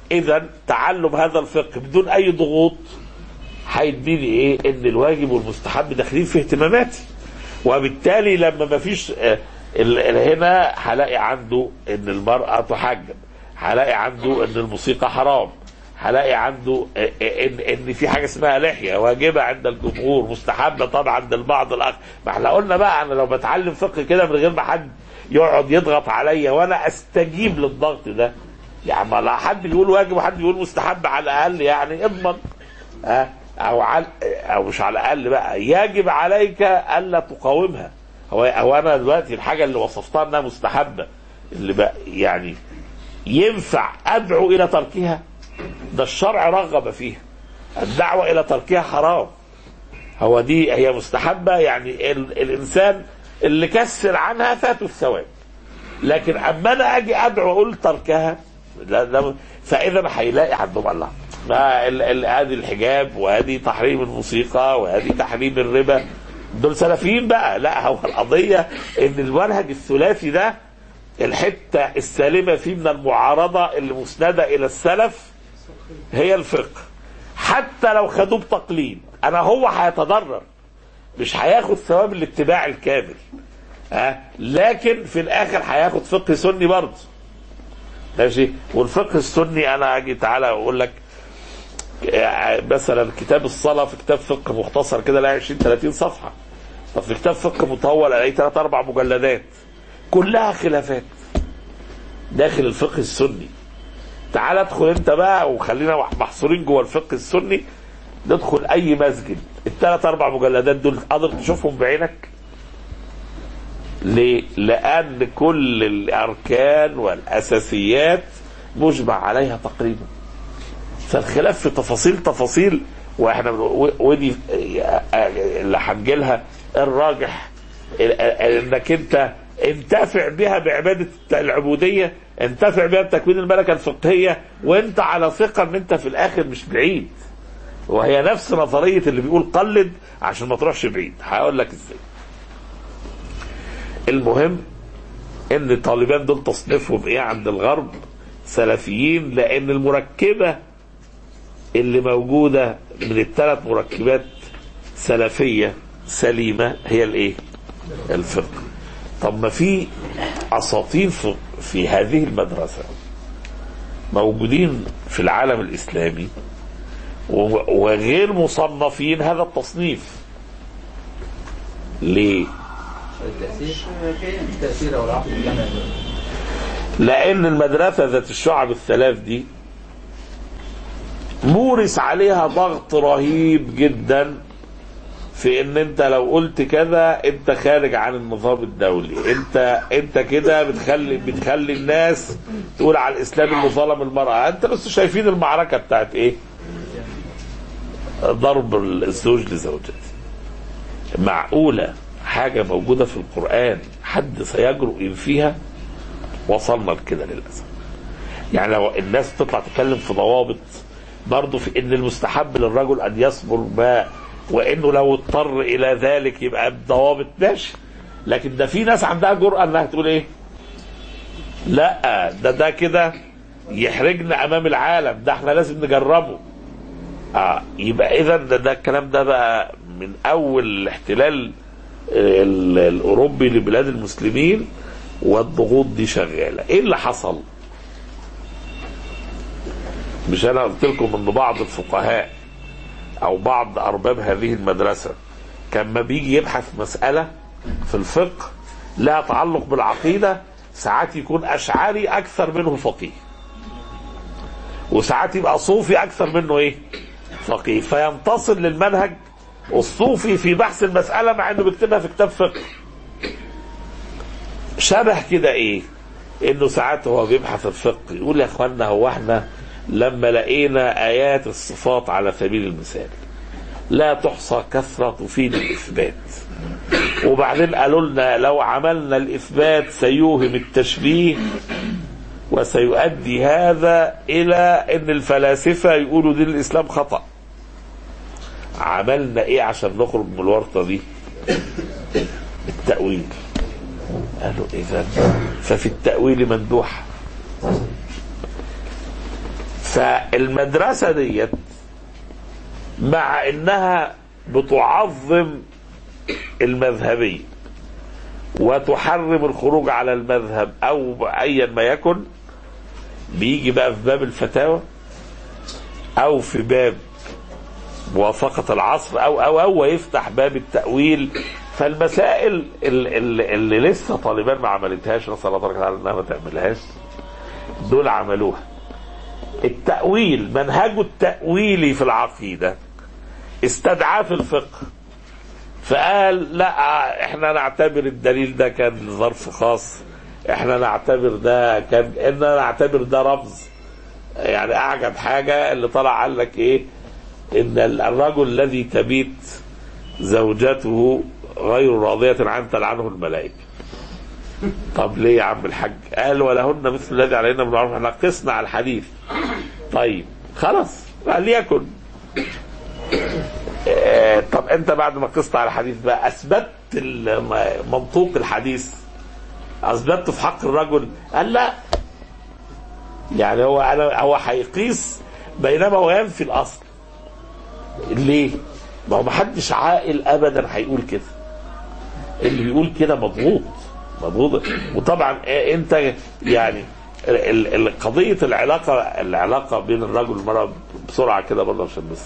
اذا تعلم هذا الفقه بدون اي ضغوط هيديني ايه ان الواجب والمستحب داخلين في اهتماماتي وبالتالي لما ما فيش آه، ال- ال- هنا هلاقي عنده ان المرأة تحجب هلاقي عنده ان الموسيقى حرام هلاقي عنده آه، آه، ان ان في حاجه اسمها لحيه واجبه عند الجمهور مستحبه طبعا عند البعض الاخر ما احنا قلنا بقى انا لو بتعلم فقه كده من غير ما حد يقعد يضغط عليا وانا استجيب للضغط ده يعني ما لا حد بيقول واجب وحد بيقول مستحب على الاقل يعني اضمن ها او على او مش على الاقل بقى يجب عليك الا تقاومها هو هو انا دلوقتي الحاجه اللي وصفتها انها مستحبه اللي بقى يعني ينفع ادعو الى تركها ده الشرع رغب فيها الدعوه الى تركها حرام هو دي هي مستحبه يعني ال الانسان اللي كسر عنها فاته الثواب لكن اما انا اجي ادعو اقول تركها لا لا فاذا هيلاقي عندهم الله ما ال- ال- ادي الحجاب وادي تحريم الموسيقى وادي تحريم الربا دول سلفيين بقى لا هو القضيه ان المنهج الثلاثي ده الحته السالمه فيه من المعارضه اللي مسنده الى السلف هي الفقه حتى لو خدوه بتقليد انا هو هيتضرر مش هياخد ثواب الاتباع الكامل ها لكن في الاخر هياخد فقه سني برضه ماشي والفقه السني انا اجي تعالى اقول لك آه، مثلا كتاب الصلاه في كتاب فقه مختصر كده لا 20 30 صفحه طب في كتاب فقه مطول الاقي ثلاث اربع مجلدات كلها خلافات داخل الفقه السني تعال ادخل انت بقى وخلينا محصورين جوه الفقه السني ندخل اي مسجد الثلاث اربع مجلدات دول قادر تشوفهم بعينك ليه؟ لأن كل الأركان والأساسيات مجمع عليها تقريبا فالخلاف في تفاصيل تفاصيل واحنا بنقول- ودي اللي هنجيلها الراجح انك انت انتفع بها بعباده العبوديه انتفع بها بتكوين الملكه الفقهيه وانت على ثقه ان انت في الاخر مش بعيد وهي نفس نظريه اللي بيقول قلد عشان ما تروحش بعيد هقول لك ازاي المهم ان طالبان دول تصنيفهم ايه عند الغرب سلفيين لان المركبه اللي موجوده من الثلاث مركبات سلفيه سليمه هي الايه؟ الفقه. طب ما في اساطين في, في هذه المدرسه موجودين في العالم الاسلامي و- وغير مصنفين هذا التصنيف. ليه؟ التأثير التأثير أو العقل الجمعي لان المدرسه ذات الشعب الثلاث دي مورس عليها ضغط رهيب جدا في ان انت لو قلت كذا انت خارج عن النظام الدولي انت انت كده بتخلي بتخلي الناس تقول على الاسلام انه ظلم المراه انت لسه شايفين المعركه بتاعت ايه ضرب الزوج لزوجته معقوله حاجه موجوده في القران حد سيجرؤ فيها وصلنا لكده للاسف يعني لو الناس تطلع تتكلم في ضوابط برضه في ان المستحب للرجل ان يصبر ما وانه لو اضطر الى ذلك يبقى بضوابط ماشي لكن ده في ناس عندها جرأة انها تقول ايه لا ده ده كده يحرجنا امام العالم ده احنا لازم نجربه اه يبقى اذا ده, ده الكلام ده بقى من اول الاحتلال ال- الاوروبي لبلاد المسلمين والضغوط دي شغاله ايه اللي حصل مش انا قلت لكم ان بعض الفقهاء او بعض ارباب هذه المدرسه كان ما بيجي يبحث مساله في الفقه لها تعلق بالعقيده ساعات يكون اشعري اكثر منه فقيه وساعات يبقى صوفي اكثر منه ايه فقيه فينتصر للمنهج الصوفي في بحث المساله مع انه بيكتبها في كتاب فقه شبه كده ايه انه ساعات هو بيبحث الفقه يقول يا اخوانا هو احنا لما لقينا ايات الصفات على سبيل المثال لا تحصى كثرة تفيد الإثبات وبعدين قالوا لنا لو عملنا الإثبات سيوهم التشبيه وسيؤدي هذا إلى أن الفلاسفة يقولوا دين الإسلام خطأ عملنا إيه عشان نخرج من الورطة دي التأويل قالوا إذا ففي التأويل مندوح فالمدرسة ديت مع انها بتعظم المذهبية وتحرم الخروج على المذهب او ايا ما يكن بيجي بقى في باب الفتاوى او في باب موافقة العصر او او او ويفتح باب التأويل فالمسائل اللي, اللي لسه طالبان ما عملتهاش نسأل الله تبارك وتعالى انها ما تعملهاش دول عملوها التأويل منهجه التأويلي في العقيدة استدعاه في الفقه فقال لا احنا نعتبر الدليل ده كان ظرف خاص احنا نعتبر ده كان احنا نعتبر ده رمز يعني اعجب حاجة اللي طلع قال لك ايه ان الرجل الذي تبيت زوجته غير راضية عنه تلعنه الملائكة طب ليه يا عم الحاج قال ولهن مثل الذي علينا بالمعروف احنا قسنا على الحديث طيب خلاص ليكن آه، طب انت بعد ما قست على الحديث بقى اثبتت الم- منطوق الحديث اثبته في حق الرجل قال لا يعني هو انا هو هيقيس بينما هو ينفي الاصل ليه؟ ما هو محدش عاقل ابدا هيقول كده اللي بيقول كده مضغوط مضغوط وطبعا آه، انت يعني ال- ال- قضيه العلاقه العلاقه بين الرجل والمراه بسرعه كده برضه عشان بس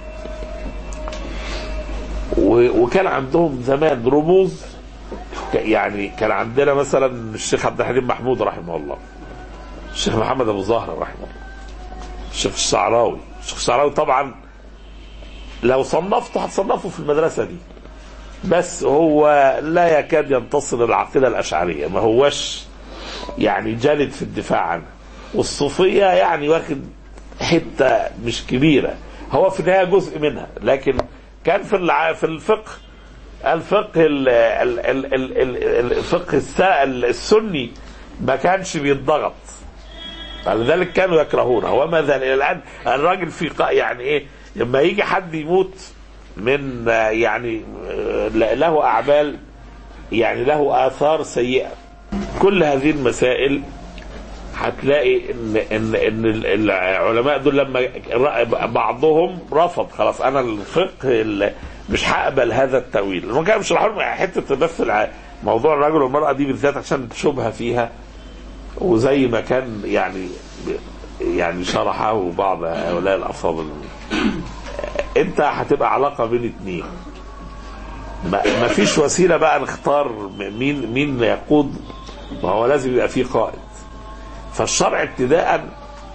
و- وكان عندهم زمان رموز ك- يعني كان عندنا مثلا الشيخ عبد الحليم محمود رحمه الله الشيخ محمد ابو زهره رحمه الله الشيخ الشعراوي الشيخ الشعراوي طبعا لو صنفته هتصنفه في المدرسه دي بس هو لا يكاد ينتصر العقيده الاشعريه ما هوش يعني جالد في الدفاع عنها والصوفيه يعني واخد حته مش كبيره هو في النهايه جزء منها لكن كان في الع- في الفقه الفقه ال- ال- ال- ال- ال- الفقه الس- السني ما كانش بيتضغط فلذلك كانوا يكرهونه وما زال الى الان الراجل في قا- يعني ايه لما يجي حد يموت من آه، يعني آه، له اعمال يعني له اثار سيئه كل هذه المسائل هتلاقي ان ان ان ال- العلماء دول لما ر- بعضهم رفض خلاص انا الفقه ال- مش هقبل هذا التاويل ما كان مش لهم حته بس الع- موضوع الرجل والمراه دي بالذات عشان شبهه فيها وزي ما كان يعني يعني شرحه بعض هؤلاء الافاضل انت هتبقى علاقه بين اتنين ما ما فيش وسيله بقى نختار مين مين يقود ما هو لازم يبقى فيه قائد فالشرع ابتداء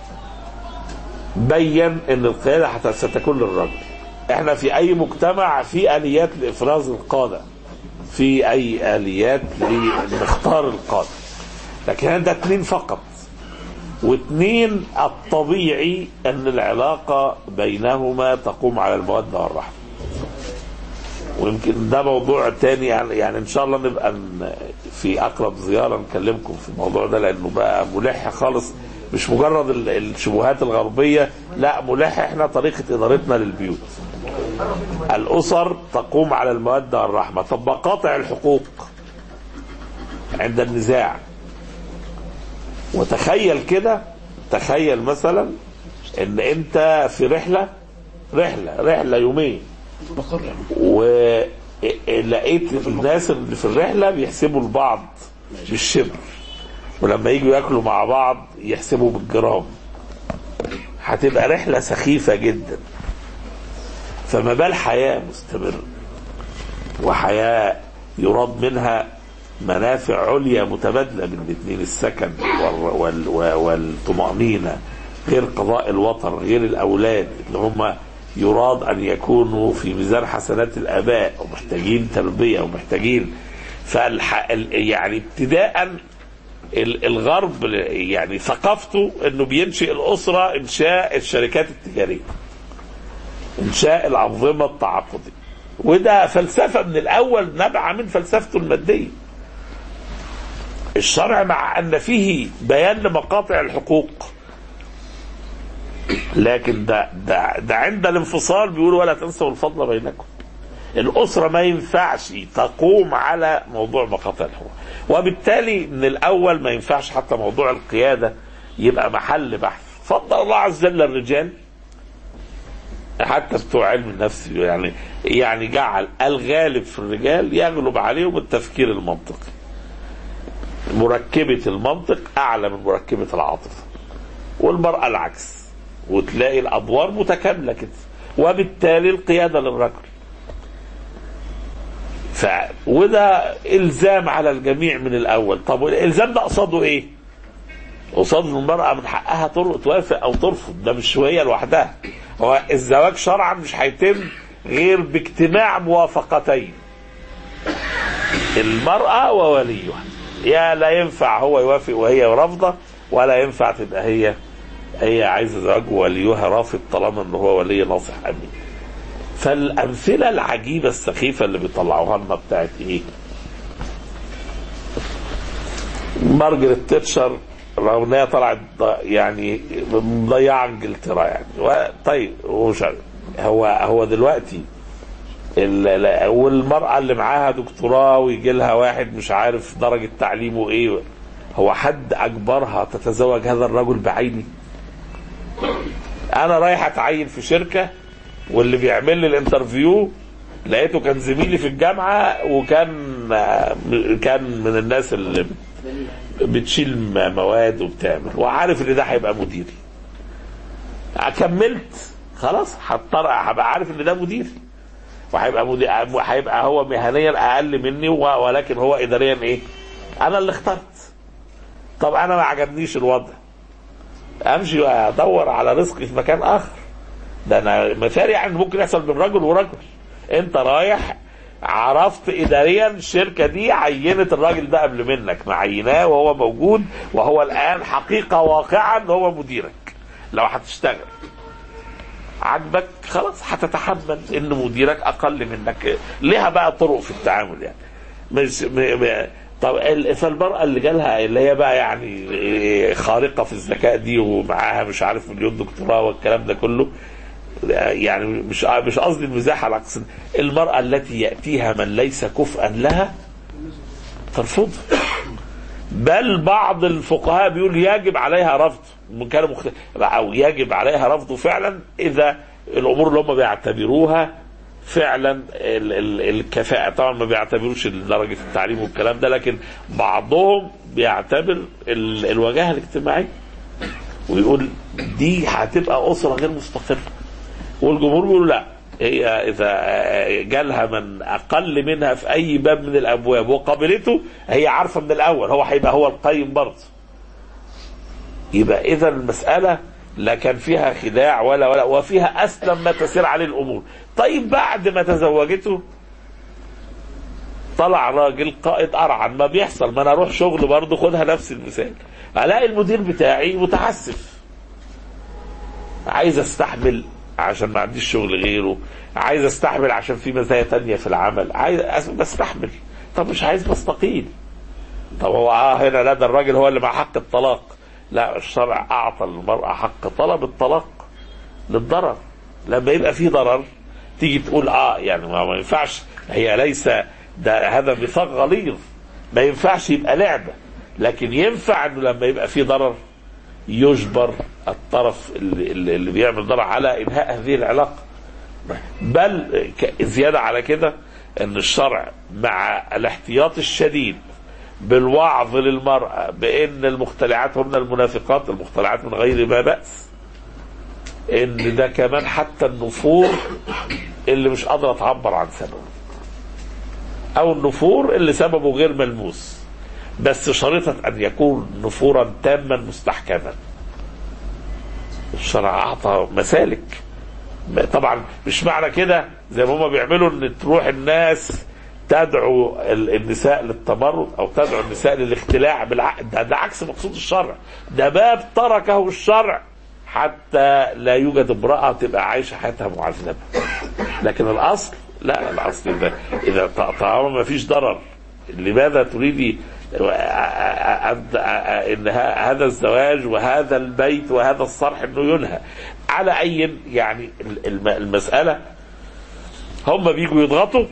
بين ان القياده حت- ستكون للرجل احنا في اي مجتمع في اليات لافراز القاده في اي اليات لنختار القاده لكن هنا ده اتنين فقط واثنين الطبيعي ان العلاقه بينهما تقوم على الموده والرحمه ويمكن ده موضوع تاني يعني, يعني ان شاء الله نبقى ن- في اقرب زياره نكلمكم في الموضوع ده لانه بقى ملح خالص مش مجرد ال- الشبهات الغربيه لا ملح احنا طريقه ادارتنا للبيوت الاسر تقوم على الموده والرحمه طب مقاطع الحقوق عند النزاع وتخيل كده تخيل مثلا ان انت في رحله رحله رحله يومين بقرة ولقيت الناس اللي في الرحله بيحسبوا البعض بالشبر ولما يجوا ياكلوا مع بعض يحسبوا بالجرام هتبقى رحله سخيفه جدا فما بال حياه مستمره وحياه يراد منها منافع عليا متبادله بين الاثنين السكن وال وال وال والطمانينه غير قضاء الوطن غير الاولاد اللي هم يراد ان يكونوا في ميزان حسنات الاباء ومحتاجين تربيه ومحتاجين فالح... ال- يعني ابتداء ال- الغرب يعني ثقافته انه بينشئ الاسره انشاء الشركات التجاريه انشاء الانظمه التعاقديه وده فلسفه من الاول نبع من فلسفته الماديه الشرع مع ان فيه بيان لمقاطع الحقوق لكن ده ده ده عند الانفصال بيقولوا ولا تنسوا الفضل بينكم الأسرة ما ينفعش تقوم على موضوع مقاطع الحقوق وبالتالي من الأول ما ينفعش حتى موضوع القيادة يبقى محل بحث فضل الله عز وجل الرجال حتى بتوع علم النفس يعني يعني جعل الغالب في الرجال يغلب عليهم التفكير المنطقي مركبة المنطق أعلى من مركبة العاطفة والمرأة العكس وتلاقي الأدوار متكاملة كده وبالتالي القيادة للرجل ف... وده إلزام على الجميع من الأول طب الإلزام ده قصاده إيه؟ قصاد إن المرأة من حقها تر- توافق أو ترفض ده مش هي لوحدها هو الزواج شرعا مش هيتم غير باجتماع موافقتين المرأة ووليها يا لا ينفع هو يوافق وهي رافضة ولا ينفع تبقى هي هي عايزة زواج ووليها رافض طالما ان هو ولي ناصح امين فالامثله العجيبه السخيفه اللي بيطلعوها لنا بتاعت ايه؟ مارجريت تيتشر رغم ان هي طلعت ض- يعني مضيعه انجلترا يعني و- طيب ومش عارف. هو هو دلوقتي ال- ال- والمرأة اللي معاها دكتوراه ويجي لها واحد مش عارف درجة تعليمه ايه هو حد أجبرها تتزوج هذا الرجل بعيني أنا رايح أتعين في شركة واللي بيعمل لي الانترفيو لقيته كان زميلي في الجامعة وكان كان من الناس اللي بتشيل م- مواد وبتعمل وعارف ان ده هيبقى مديري كملت خلاص هضطر هبقى عارف ان ده مديري وهيبقى مدير هيبقى هو مهنيا اقل مني و- ولكن هو اداريا ايه؟ انا اللي اخترت. طب انا ما عجبنيش الوضع. امشي وادور على رزقي في مكان اخر. ده انا مثال يعني ممكن يحصل بين رجل ورجل. انت رايح عرفت اداريا الشركه دي عينت الراجل ده قبل منك معيناه وهو موجود وهو الان حقيقه واقعه ان هو مديرك لو هتشتغل عاجبك خلاص هتتحمل ان مديرك اقل منك ليها بقى طرق في التعامل يعني مش م... م... طب ال- فالمرأة اللي جالها اللي هي بقى يعني إيه خارقة في الذكاء دي ومعاها مش عارف مليون دكتوراه والكلام ده كله يعني مش مش قصدي المزاح على اقصد المرأة التي يأتيها من ليس كفءا لها ترفضه بل بعض الفقهاء بيقول يجب عليها رفض من كان مختلف او يجب عليها رفضه فعلا اذا الامور اللي هم بيعتبروها فعلا ال- ال- الكفاءة طبعا ما بيعتبروش درجة التعليم والكلام ده لكن بعضهم بيعتبر ال- الوجاهة الاجتماعية ويقول دي هتبقى أسرة غير مستقرة والجمهور بيقول لا هي اذا جالها من اقل منها في اي باب من الابواب وقابلته هي عارفه من الاول هو هيبقى هو القيم برضه يبقى اذا المساله لا كان فيها خداع ولا ولا وفيها اسلم ما تسير عليه الامور طيب بعد ما تزوجته طلع راجل قائد ارعن ما بيحصل ما انا اروح شغل برضه خدها نفس المثال الاقي المدير بتاعي متعسف عايز استحمل عشان ما عنديش شغل غيره عايز استحمل عشان في مزايا تانية في العمل عايز أس- بستحمل طب مش عايز بستقيل طب هو اه هنا لا ده الراجل هو اللي مع حق الطلاق لا الشرع اعطى للمرأة حق طلب الطلاق للضرر لما يبقى في ضرر تيجي تقول اه يعني ما, ما ينفعش هي ليس ده هذا ميثاق غليظ ما ينفعش يبقى لعبة لكن ينفع انه لما يبقى في ضرر يجبر الطرف اللي, اللي اللي بيعمل ضرر على انهاء هذه العلاقه بل ك- زياده على كده ان الشرع مع الاحتياط الشديد بالوعظ للمراه بان المختلعات هن المنافقات المختلعات من غير ما باس ان ده كمان حتى النفور اللي مش قادره تعبر عن سببه او النفور اللي سببه غير ملموس بس شريطة أن يكون نفورا تاما مستحكما الشرع أعطى مسالك طبعا مش معنى كده زي ما هم بيعملوا ان تروح الناس تدعو ال- النساء للتمرد او تدعو النساء للاختلاع بالعقد ده, ده عكس مقصود الشرع ده باب تركه الشرع حتى لا يوجد امرأة تبقى عايشة حياتها معذبة لكن الأصل لا الأصل إذا إذا ط- طالما ما فيش ضرر لماذا تريدي أن- ان ه- هذا الزواج وهذا البيت وهذا الصرح انه ينهى على اي يعني الم- المساله هم بيجوا يضغطوا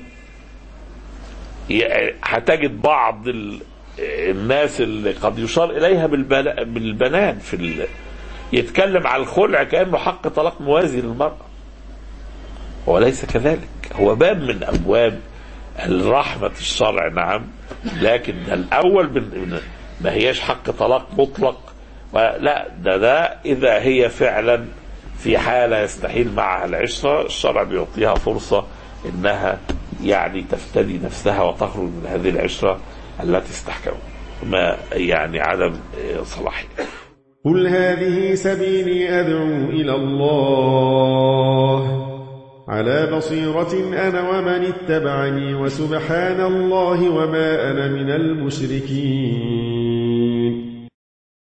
ي- هتجد بعض ال- الناس اللي قد يشار اليها بالبلا- بالبنان في ال- يتكلم على الخلع كأنه حق طلاق موازي للمرأة وليس كذلك هو باب من أبواب الرحمة الشرع نعم لكن ده الأول من ما هياش حق طلاق مطلق لا ده ده إذا هي فعلا في حالة يستحيل معها العشرة الشرع بيعطيها فرصة إنها يعني تفتدي نفسها وتخرج من هذه العشرة التي استحكموا ما يعني عدم صلاحية قل هذه سبيلي أدعو إلى الله على بصيرة أنا ومن اتبعني وسبحان الله وما أنا من المشركين